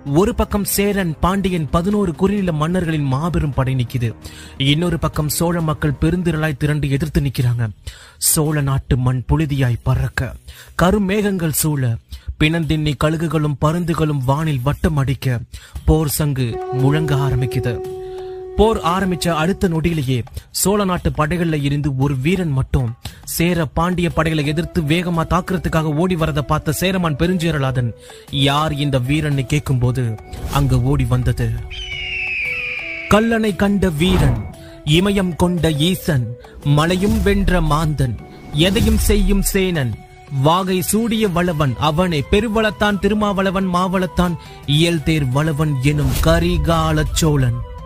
ஒரு பக்கம் சேரன் பாண்டியன் பதினோரு குறுநில மன்னர்களின் மாபெரும் படை நிக்குது இன்னொரு பக்கம் சோழ மக்கள் பெருந்திரளாய் திரண்டு எதிர்த்து நிக்கிறாங்க சோழ நாட்டு மண் புழுதியாய் பறக்க கருமேகங்கள் சூழ பிணந்தின்னி கழுகுகளும் பருந்துகளும் வானில் வட்டம் அடிக்க போர் சங்கு முழங்க ஆரம்பிக்குது போர் ஆரம்பிச்ச அடுத்த நொடியிலேயே சோழ நாட்டு படைகள்ல இருந்து ஒரு வீரன் மட்டும் சேர பாண்டிய படைகளை எதிர்த்து வேகமா தாக்குறதுக்காக ஓடி வரத பார்த்த சேரமான் பெருஞ்சேரலாதன் யார் இந்த வீரன்னு கேட்கும்போது அங்க ஓடி வந்தது கல்லணை கண்ட வீரன் இமயம் கொண்ட ஈசன் மலையும் வென்ற மாந்தன் எதையும் செய்யும் சேனன் வாகை சூடிய வளவன் அவனே பெருவளத்தான் திருமாவளவன் மாவளத்தான் இயல்தேர் வளவன் எனும் கரிகாலச் சோழன்